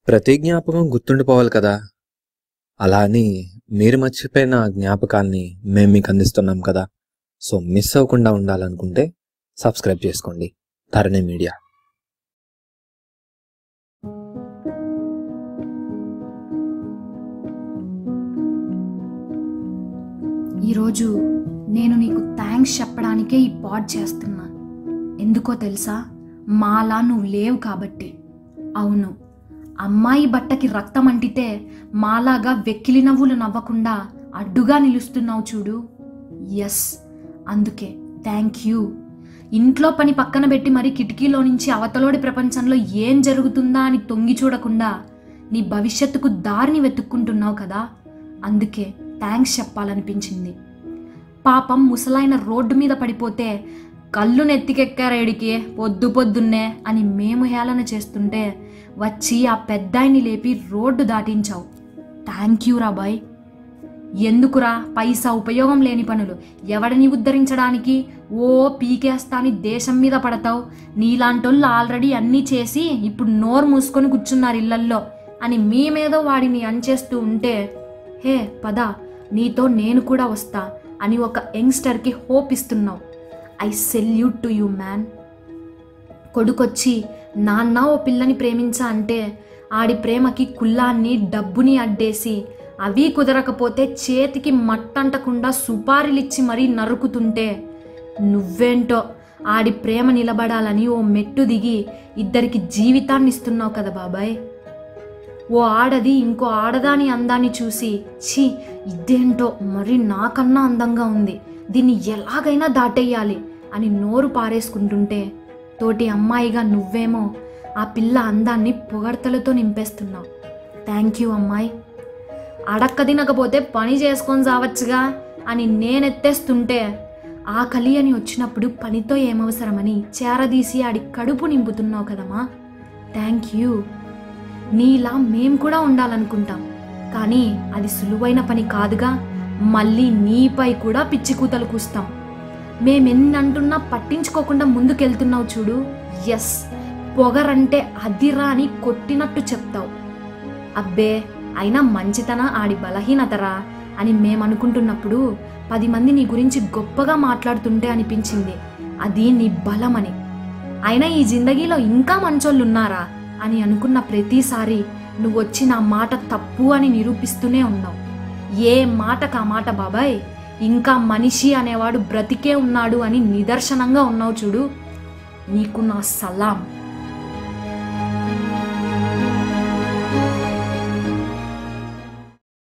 ప్రతి జ్ఞాపకం గుర్తుండిపోవాలి కదా అలా అని మీరు మర్చిపోయిన ఆ జ్ఞాపకాల్ని మేము మీకు అందిస్తున్నాం కదా సో మిస్ అవ్వకుండా ఉండాలనుకుంటే సబ్స్క్రైబ్ చేసుకోండి ధరణి మీడియా ఈరోజు నేను నీకు థ్యాంక్స్ చెప్పడానికే ఈ పాడ్ చేస్తున్నా ఎందుకో తెలుసా మాలా నువ్వు లేవు కాబట్టి అవును అమ్మాయి బట్టకి రక్తం అంటితే మాలాగా వెక్కిలి నవ్వులు నవ్వకుండా అడ్డుగా నిలుస్తున్నావు చూడు ఎస్ అందుకే థ్యాంక్ యూ ఇంట్లో పని పక్కన పెట్టి మరి కిటికీలో నుంచి అవతలోడి ప్రపంచంలో ఏం జరుగుతుందా అని తొంగి చూడకుండా నీ భవిష్యత్తుకు దారిని వెతుక్కుంటున్నావు కదా అందుకే థ్యాంక్స్ చెప్పాలనిపించింది పాపం ముసలాయన రోడ్డు మీద పడిపోతే కళ్ళు నెత్తికెక్కారేడికి పొద్దు పొద్దున్నే అని మేము హేళన చేస్తుంటే వచ్చి ఆ పెద్దాయిని లేపి రోడ్డు దాటించావు థ్యాంక్ యూ రా బాయ్ ఎందుకురా పైసా ఉపయోగం లేని పనులు ఎవడిని ఉద్ధరించడానికి ఓ పీకేస్తాని దేశం మీద పడతావు నీలాంటోళ్ళు ఆల్రెడీ అన్నీ చేసి ఇప్పుడు నోరు మూసుకొని కూర్చున్నారు ఇళ్లల్లో అని మీ మీద వాడిని అంచేస్తూ ఉంటే హే పద నీతో నేను కూడా వస్తా అని ఒక యంగ్స్టర్కి హోప్ ఇస్తున్నావు I salute to you man కొడుకొచ్చి నాన్న ఓ పిల్లని ప్రేమించా అంటే ఆడి ప్రేమకి కుల్లాన్ని డబ్బుని అడ్డేసి అవి కుదరకపోతే చేతికి మట్టంటకుండా సుపారీలిచ్చి మరీ నరుకుతుంటే నువ్వేంటో ఆడి ప్రేమ నిలబడాలని ఓ మెట్టు దిగి ఇద్దరికి జీవితాన్ని ఇస్తున్నావు కదా బాబాయ్ ఓ ఆడది ఇంకో ఆడదాని అందాన్ని చూసి ఛీ ఇదేంటో మరి నాకన్నా అందంగా ఉంది దీన్ని ఎలాగైనా దాటేయాలి అని నోరు పారేసుకుంటుంటే తోటి అమ్మాయిగా నువ్వేమో ఆ పిల్ల అందాన్ని పొగడ్తలతో నింపేస్తున్నావు థ్యాంక్ యూ అమ్మాయి అడక్క తినకపోతే పని చేసుకొని సావచ్చుగా అని నేనెత్తేస్తుంటే ఆకలి అని వచ్చినప్పుడు పనితో ఏమవసరమని చేరదీసి ఆడి కడుపు నింపుతున్నావు కదమ్మా థ్యాంక్ యూ నీలా మేం కూడా ఉండాలనుకుంటాం కానీ అది సులువైన పని కాదుగా మళ్ళీ నీపై కూడా పిచ్చి కూతలు కూస్తాం మేమెన్నంటున్నా పట్టించుకోకుండా ముందుకెళ్తున్నావు చూడు ఎస్ పొగరంటే అదిరా అని కొట్టినట్టు చెప్తావు అబ్బే అయినా మంచితన ఆడి బలహీనతరా అని మేమనుకుంటున్నప్పుడు పది మంది నీ గురించి గొప్పగా మాట్లాడుతుంటే అనిపించింది అది నీ బలమని అయినా ఈ జిందగీలో ఇంకా మంచోళ్ళు ఉన్నారా అని అనుకున్న ప్రతిసారి నువ్వు వచ్చి నా మాట తప్పు అని నిరూపిస్తూనే ఉన్నావు ఏ మాటకు ఆ మాట బాబాయ్ ఇంకా మనిషి అనేవాడు బ్రతికే ఉన్నాడు అని నిదర్శనంగా ఉన్నావు చూడు నీకు నా సలాం